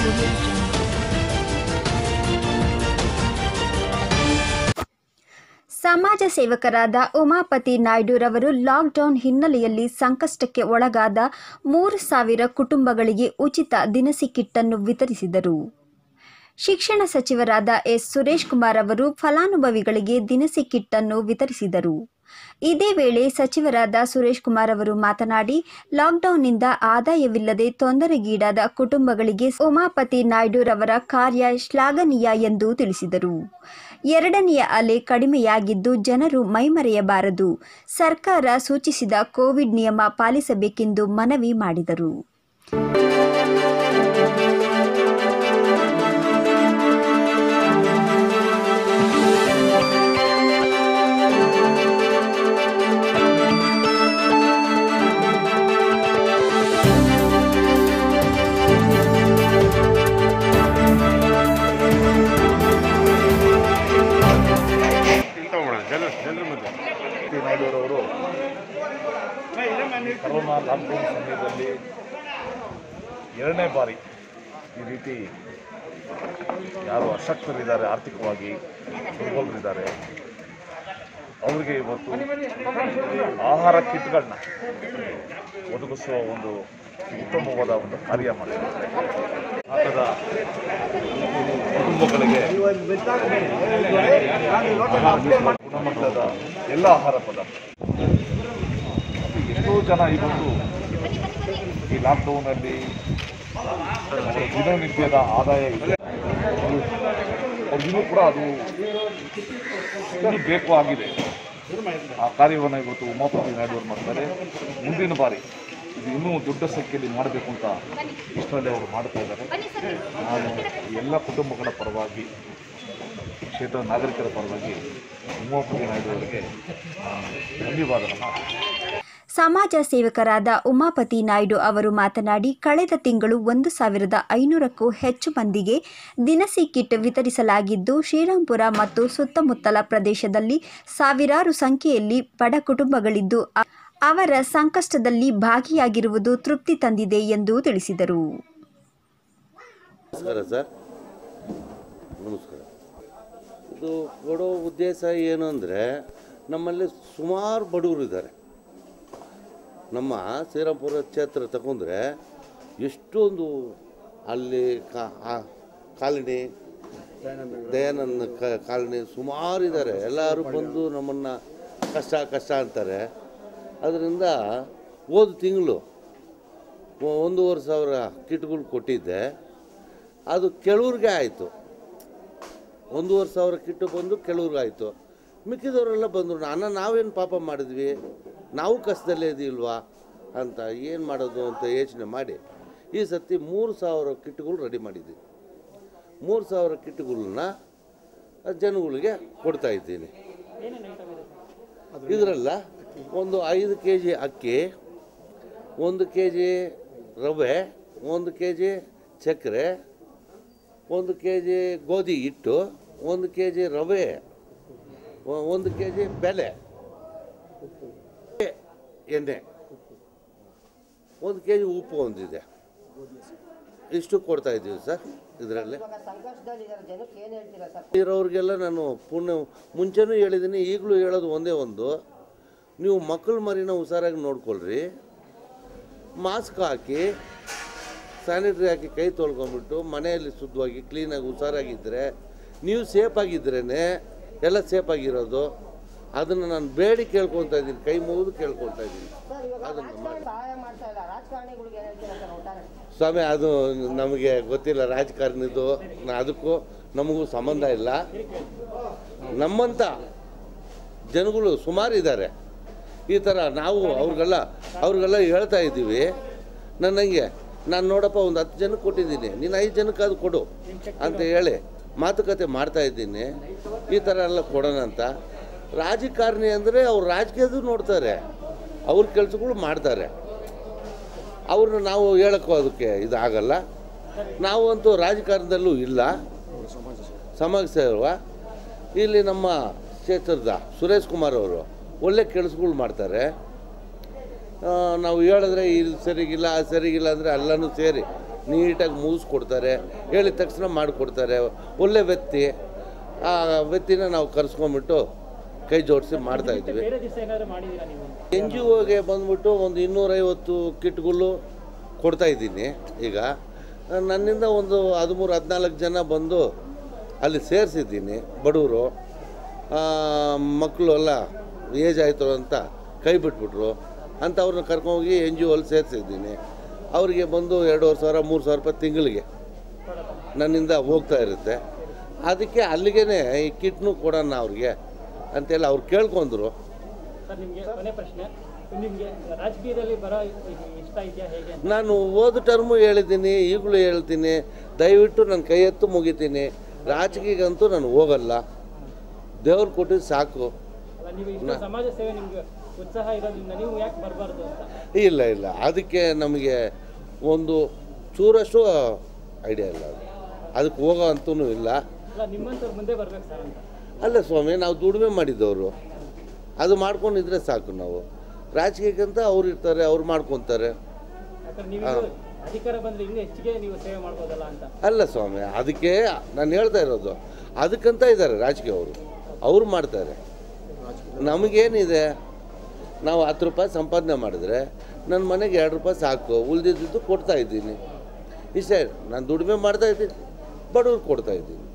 audio jungle. ಸಮಾಜ ಸೇವಕರಾದ Umapathi ನಾಯ್ಡುರವರು lockdown ಹಿನ್ನೆಲೆಯಲ್ಲಿ ಸಂಕಷ್ಟಕ್ಕೆ ಒಳಗಾದ ಮೂರು ಸಾವಿರ ಕುಟುಂಬಗಳಿಗೆ ಉಚಿತ ದಿನಸಿ ಕಿಟ್ಟನ್ನು ವಿತರಿಸಿದರು ಶಿಕ್ಷಣ ಸಚಿವರಾದ ಎಸ್ ಸುರೇಶ್ ಕುಮಾರ್ ಅವರು ಫಲಾನುಭವಿಗಳಿಗೆ ದಿನಸಿ ಕಿಟ್ಟನ್ನು ವಿತರಿಸಿದರು ಇದೇ ವೇಳೆ ಸಚಿವರಾದ ಸುರೇಶ್ ಕುಮಾರ್ ಅವರು ಮಾತನಾಡಿ ಲಾಕ್ಡೌನ್ನಿಂದ ಆದಾಯವಿಲ್ಲದೆ ತೊಂದರೆಗೀಡಾದ ಕುಟುಂಬಗಳಿಗೆ ಉಮಾಪತಿ ನಾಯ್ಡುರವರ ಕಾರ್ಯ ಶ್ಲಾಘನೀಯ ಎಂದು ತಿಳಿಸಿದರು ಎರಡನೆಯ ಅಲೆ ಕಡಿಮೆಯಾಗಿದ್ದು ಜನರು ಮೈಮರೆಯಬಾರದು ಸರ್ಕಾರ ಸೂಚಿಸಿದ ಕೋವಿಡ್ ನಿಯಮ ಪಾಲಿಸಬೇಕೆಂದು ಮನವಿ ಮಾಡಿದರು ತಗೊಂಬೋಣ ಜನ ಜನರ ಮಧ್ಯೆ ಟಿ ನಾಯ್ಡುರವರು ಕರೋನಾ ಲಾಕ್ಡೌನ್ ಸಮಯದಲ್ಲಿ ಎರಡನೇ ಬಾರಿ ಈ ರೀತಿ ಯಾರು ಅಶಕ್ತರಿದ್ದಾರೆ ಆರ್ಥಿಕವಾಗಿ ದುರ್ಬಲರಿದ್ದಾರೆ ಅವರಿಗೆ ಇವತ್ತು ಆಹಾರ ಕಿಟ್ಗಳನ್ನ ಒದಗಿಸುವ ಒಂದು ಉತ್ತಮವಾದ ಒಂದು ಕಾರ್ಯ ಮಾಡಿದ್ದಾರೆ ಭಾಗದ ಕುಟುಂಬಗಳಿಗೆ ಗುಣಮಟ್ಟದ ಎಲ್ಲ ಆಹಾರ ಪದಾರ್ಥ ಮತ್ತು ಎಷ್ಟೋ ಜನ ಇವತ್ತು ಈ ಲಾಕ್ಡೌನಲ್ಲಿ ಅವರ ದಿನನಿತ್ಯದ ಆದಾಯ ಇದೆ ಅವ್ರು- ಅವ್ರಿಗಿನ್ನೂ ಕೂಡ ಅದು ಇನ್ನೂ ಬೇಕು ಆಗಿದೆ ಆ ಕಾರ್ಯವನ್ನು ಇವತ್ತು ಉಮಾಪತಿ ನಾಯ್ಡು ಅವರು ಮಾಡ್ತಾರೆ ಮುಂದಿನ ಬಾರಿ ಇದು ಇನ್ನೂ ದೊಡ್ಡ ಸಂಖ್ಯೆಯಲ್ಲಿ ಮಾಡಬೇಕು ಅಂತ ಇಷ್ಟರಲ್ಲಿ ಅವರು ಮಾಡ್ತಾ ಇದ್ದಾರೆ ನಾನು ಎಲ್ಲ ಕುಟುಂಬಗಳ ಪರವಾಗಿ ಕ್ಷೇತ್ರದ ನಾಗರಿಕರ ಪರವಾಗಿ ಉಮಾಪತಿ ನಾಯ್ಡು ಅವರಿಗೆ ನಾನು ಧನ್ಯವಾದಗಳನ್ನು ಸಮಾಜ ಸೇವಕರಾದ ಉಮಾಪತಿ ನಾಯ್ಡು ಅವರು ಮಾತನಾಡಿ ಕಳೆದ ತಿಂಗಳು ಒಂದು ಸಾವಿರದ ಐನೂರಕ್ಕೂ ಹೆಚ್ಚು ಮಂದಿಗೆ ದಿನಸಿ ಕಿಟ್ ವಿತರಿಸಲಾಗಿದ್ದು ಶ್ರೀರಾಂಪುರ ಮತ್ತು ಸುತ್ತಮುತ್ತಲ ಪ್ರದೇಶದಲ್ಲಿ ಸಾವಿರಾರು ಸಂಖ್ಯೆಯಲ್ಲಿ ಬಡ ಕುಟುಂಬಗಳಿದ್ದು ಅ- ಅವರ ಸಂಕಷ್ಟದಲ್ಲಿ ಭಾಗಿಯಾಗಿರುವುದು ತೃಪ್ತಿ ತಂದಿದೆ ಎಂದು ತಿಳಿಸಿದರು ನಮಸ್ಕಾರ ಸರ್ ನಮಸ್ಕಾರ ಇದು ಕೊಡೋ ಉದ್ದೇಶ ಏನು ಅಂದರೆ ನಮ್ಮಲ್ಲಿ ಸುಮಾರು ಬಡವರು ಇದ್ದಾರೆ ನಮ್ಮ ಶ್ರೀರಾಮ್ಪುರ ಕ್ಷೇತ್ರ ತಗೊಂಡ್ರೆ ಎಷ್ಟೊಂದು ಅಲ್ಲಿ ಕಾ ಆ- ಕಾಲನಿ ದಯಾನಂದ ಕ ಕಾಲನಿ ಸುಮಾರು ಇದ್ದಾರೆ ಎಲ್ಲರೂ ಬಂದು ನಮ್ಮನ್ನು ಕಷ್ಟ ಕಷ್ಟ ಅಂತಾರೆ ಅದರಿಂದ ಹೋದ ತಿಂಗಳು ಒಂದೂವರೆ ಸಾವಿರ ಕಿಟ್ಗಳು ಕೊಟ್ಟಿದ್ದೆ ಅದು ಕೆಲವ್ರಿಗೆ ಆಯಿತು ಒಂದೂವರೆ ಸಾವಿರ ಕಿಟ್ಟು ಬಂದು ಕೆಲವ್ರಿಗೆ ಆಯಿತು ಮಿಕ್ಕಿದವರೆಲ್ಲ ಬಂದರು ನಾನು ನಾವೇನು ಪಾಪ ಮಾಡಿದ್ವಿ ನಾವು ಕಷ್ಟದಲ್ಲೇ ಇದೀಲ್ವಾ ಅಂತ ಏನು ಮಾಡೋದು ಅಂತ ಯೋಚನೆ ಮಾಡಿ ಈ ಸತಿ ಮೂರು ಸಾವಿರ ಕಿಟ್ಗಳು ರೆಡಿ ಮಾಡಿದ್ವಿ ಮೂರು ಸಾವಿರ ಕಿಟ್ಗಳನ್ನ ಜನಗಳಿಗೆ ಕೊಡ್ತಾ ಇದ್ದೀನಿ ಇದರಲ್ಲ ಒಂದು ಐದು ಕೆ ಜಿ ಅಕ್ಕಿ ಒಂದು ಕೆ ಜಿ ರವೆ ಒಂದು ಕೆ ಜಿ ಸಕ್ಕರೆ ಒಂದು ಕೆ ಜಿ ಗೋಧಿ ಹಿಟ್ಟು ಒಂದು ಕೆ ಜಿ ರವೆ ಒ- ಒಂದು ಕೆ ಜಿ ಬೆಲೆ ಎಣ್ಣೆ ಒಂದು ಕೆ ಜಿ ಉಪ್ಪು ಒಂದಿದೆ ಇಷ್ಟು ಕೊಡ್ತಾ ಇದ್ದೀವಿ ಸರ್ ಇದರಲ್ಲಿ ಇರೋರಿಗೆಲ್ಲ ನಾನು ಪುಣ್ಯ ಮುಂಚೆನೂ ಹೇಳಿದ್ದೀನಿ ಈಗಲೂ ಹೇಳೋದು ಒಂದೇ ಒಂದು ನೀವು ಮಕ್ಕಳ ಮರಿನ ಹುಷಾರಾಗಿ ನೋಡ್ಕೊಳ್ರಿ ಮಾಸ್ಕ್ ಹಾಕಿ ಸ್ಯಾನಿಟ್ರಿ ಹಾಕಿ ಕೈ ತೊಳ್ಕೊಂಬಿಟ್ಟು ಮನೆಯಲ್ಲಿ ಶುದ್ಧವಾಗಿ ಕ್ಲೀನಾಗಿ ಹುಷಾರಾಗಿದ್ದರೆ ನೀವು ಸೇಫಾಗಿದ್ರೇ ಎಲ್ಲ ಸೇಫಾಗಿರೋದು ಅದನ್ನು ನಾನು ಬೇಡಿ ಕೇಳ್ಕೊತಾ ಇದ್ದೀನಿ ಕೈ ಮುಗಿದು ಕೇಳ್ಕೊತಾ ಇದ್ದೀನಿ ಅದನ್ನು ಮಾಡಿ ಸ್ವಾಮಿ ಅದು ನಮಗೆ ಗೊತ್ತಿಲ್ಲ ರಾಜಕಾರಣಿದು ನಾ ಅದಕ್ಕೂ ನಮಗೂ ಸಂಬಂಧ ಇಲ್ಲ ನಮ್ಮಂಥ ಜನಗಳು ಸುಮಾರು ಇದ್ದಾರೆ ಈ ಥರ ನಾವು ಅವ್ರಿಗೆಲ್ಲ ಅವ್ರಿಗೆಲ್ಲ ಹೇಳ್ತಾ ಇದ್ದೀವಿ ನನಗೆ ನಾನು ನೋಡಪ್ಪ ಒಂದು ಹತ್ತು ಜನಕ್ಕೆ ಕೊಟ್ಟಿದ್ದೀನಿ ನೀನು ಐದು ಜನಕ್ಕೆ ಅದು ಕೊಡು ಅಂತ ಹೇಳಿ ಮಾತುಕತೆ ಮಾಡ್ತಾ ಇದ್ದೀನಿ ಈ ಥರ ಎಲ್ಲ ಕೊಡೋಣ ಅಂತ ರಾಜಕಾರಣಿ ಅಂದರೆ ಅವ್ರು ರಾಜಕೀಯದ್ದು ನೋಡ್ತಾರೆ ಅವ್ರ ಕೆಲಸಗಳು ಮಾಡ್ತಾರೆ ಅವ್ರನ್ನ ನಾವು ಹೇಳಕ್ಕೂ ಅದಕ್ಕೆ ಇದಾಗಲ್ಲ ನಾವಂತೂ ರಾಜಕಾರಣದಲ್ಲೂ ಇಲ್ಲ ಸಮಾಜ ಸೇವಾ ಇಲ್ಲಿ ನಮ್ಮ ಕ್ಷೇತ್ರದ ಸುರೇಶ್ ಕುಮಾರ್ ಅವರು ಒಳ್ಳೆ ಕೆಲಸಗಳು ಮಾಡ್ತಾರೆ ಆ, ನಾವು ಹೇಳಿದ್ರೆ ಇಲ್ಲಿ ಸರಿಗಿಲ್ಲ ಅದು ಸರಿಗಿಲ್ಲ ಅಂದರೆ ಎಲ್ಲನೂ ಸೇರಿ ನೀಟಾಗಿ ಮುಗಿಸ್ಕೊಡ್ತಾರೆ ಹೇಳಿದ ತಕ್ಷಣ ಮಾಡಿಕೊಡ್ತಾರೆ ಒಳ್ಳೆ ವ್ಯಕ್ತಿ ಆ ವ್ಯಕ್ತಿನ ನಾವು ಕರೆಸ್ಕೊಂಡ್ಬಿಟ್ಟು ಕೈ ಜೋಡಿಸಿ ಮಾಡ್ತಾ ಇದ್ವಿ ಎನ್ ಜಿ ಒಗೆ ಬಂದ್ಬಿಟ್ಟು ಒಂದು ಇನ್ನೂರೈವತ್ತು ಕಿಟ್ಗಳು ಕೊಡ್ತಾ ಇದ್ದೀನಿ ಈಗ ನನ್ನಿಂದ ಒಂದು ಹದಿಮೂರು ಹದಿನಾಲ್ಕು ಜನ ಬಂದು ಅಲ್ಲಿ ಸೇರಿಸಿದ್ದೀನಿ ಬಡವರು ಮಕ್ಕಳು ಎಲ್ಲ ಏಜ್ ಆಯಿತು ಅಂತ ಕೈ ಬಿಟ್ಬಿಟ್ರು ಅಂತ ಅವ್ರನ್ನ ಕರ್ಕೊಂಡೋಗಿ ಎನ್ ಜಿ ಒಲ್ಲಿ ಸೇರಿಸಿದ್ದೀನಿ ಅವರಿಗೆ ಬಂದು ಎರಡೂವರೆ ಸಾವಿರ ಮೂರು ಸಾವಿರ ರೂಪಾಯಿ ತಿಂಗಳಿಗೆ ನನ್ನಿಂದ ಹೋಗ್ತಾ ಇರುತ್ತೆ ಅದಕ್ಕೆ ಅಲ್ಲಿಗೆ ಈ ಕಿಟ್ನು ಕೊಡೋಣ ಅವ್ರಿಗೆ ಅಂತೆಲ್ಲ ಅವ್ರು ಕೇಳ್ಕೊಂಡ್ರು ಸರ್ ನಿಮಗೆ ಕೊನೆ ಪ್ರಶ್ನೆ ನಿಮಗೆ ರಾಜಕೀಯದಲ್ಲಿ ಬರೋ ಇಷ್ಟ ಇದೆಯಾ ಹೇಗೆ ಅಂತ ನಾನು ಹೋದ ಟರ್ಮು ಹೇಳಿದ್ದೀನಿ ಈಗಲೂ ಹೇಳ್ತೀನಿ ದಯವಿಟ್ಟು ನನ್ನ ಕೈ ಎತ್ತು ಮುಗಿತೀನಿ ರಾಜಕೀಯಗಂತೂ ನಾನು ಹೋಗಲ್ಲ ದೇವ್ರು ಕೊಟ್ಟಿದ್ದು ಸಾಕು ಅಲ್ಲ ನೀವು ಇಷ್ಟು ಸಮಾಜ ಸೇವೆ ನಿಮ್ಗೆ ಉತ್ಸಾಹ ಇರೋದ್ರಿಂದ ನೀವು ಯಾಕೆ ಬರಬಾರ್ದು ಅಂತ ಇಲ್ಲ ಇಲ್ಲ ಅದಕ್ಕೆ ನಮಗೆ ಒಂದು ಚೂರಷ್ಟು ಐಡಿಯಾ ಇಲ್ಲ ಅದು ಅದಕ್ಕೆ ಹೋಗೋ ಅಂತೂ ಇಲ್ಲ ಅಲ್ಲ ನಿಮ್ಮಂಥವ್ರು ಮುಂದೆ ಬರ್ಬೇಕು ಸರ್ ಅಂತ ಅಲ್ಲ ಸ್ವಾಮಿ ನಾವು ದುಡಿಮೆ ಮಾಡಿದ್ದವರು ಅದು ಮಾಡ್ಕೊಂಡಿದ್ರೆ ಸಾಕು ನಾವು ರಾಜಕೀಯಕ್ಕಂತ ಅವ್ರು ಇರ್ತಾರೆ ಅವ್ರು ಮಾಡ್ಕೊತಾರೆ ಯಾಕಂದ್ರೆ ನೀವು ಅಧಿಕಾರ ಬಂದ್ರೆ ಇನ್ನೂ ಹೆಚ್ಚಿಗೆ ನೀವು ಸೇವೆ ಮಾಡ್ಬೋದಲ್ಲ ಅಂತ ಅಲ್ಲ ಸ್ವಾಮಿ ಅದಕ್ಕೆ ನಾನು ಹೇಳ್ತಾ ಇರೋದು ಅದಕ್ಕಂತ ಇದ್ದಾರೆ ರಾಜಕೀಯ ಅವರು ಅವ್ರು ಮಾಡ್ತಾರೆ ನಮಗೇನಿದೆ ನಾವು ಹತ್ತು ರೂಪಾಯಿ ಸಂಪಾದನೆ ಮಾಡಿದ್ರೆ ನನ್ನ ಮನೆಗೆ ಎರಡು ರೂಪಾಯಿ ಸಾಕು ಉಳಿದಿದ್ದು ಕೊಡ್ತಾ ಇದ್ದೀನಿ ಇಷ್ಟೇ ನಾನು ದುಡಿಮೆ ಮಾಡ್ತಾ ಇದ್ದೀನಿ ಬಡವ್ರಿಗೆ ಕೊಡ್ತಾ ಇದ್ದೀನಿ